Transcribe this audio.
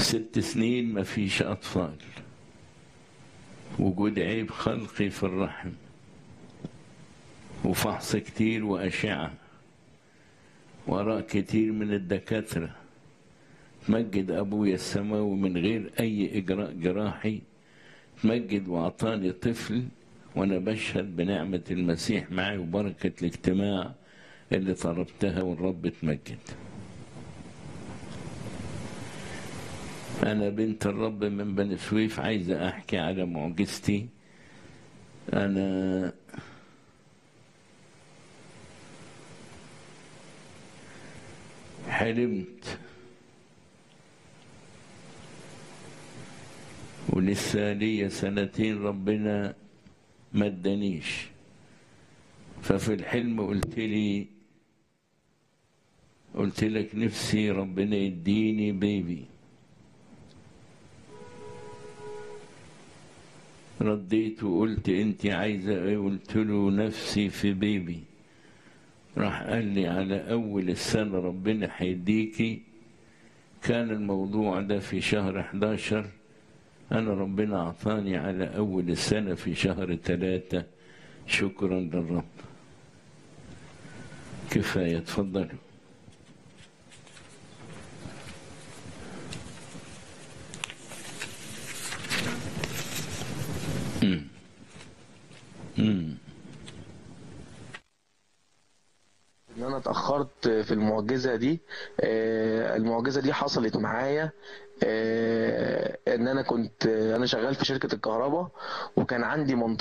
ست سنين ما فيش أطفال وجود عيب خلقي في الرحم وفحص كتير وأشعة وراء كتير من الدكاترة تمجد أبويا السماوي من غير أي إجراء جراحي تمجد وأعطاني طفل وأنا بشهد بنعمة المسيح معي وبركة الاجتماع اللي طلبتها والرب تمجد أنا بنت الرب من بني سويف عايزة أحكي على معجزتي أنا حلمت ولسه ليا سنتين ربنا ما ادانيش ففي الحلم قلت لي قلت لك نفسي ربنا يديني بيبي رديت وقلت انت عايزه ايه قلت له نفسي في بيبي راح قال لي على اول السنه ربنا هيديكي كان الموضوع ده في شهر 11 انا ربنا اعطاني على اول السنه في شهر ثلاثة شكرا للرب كفايه تفضلوا مم. مم. ان انا اتاخرت في المعجزه دي آه، المعجزه دي حصلت معايا آه، ان انا كنت انا شغال في شركه الكهرباء وكان عندي منطقه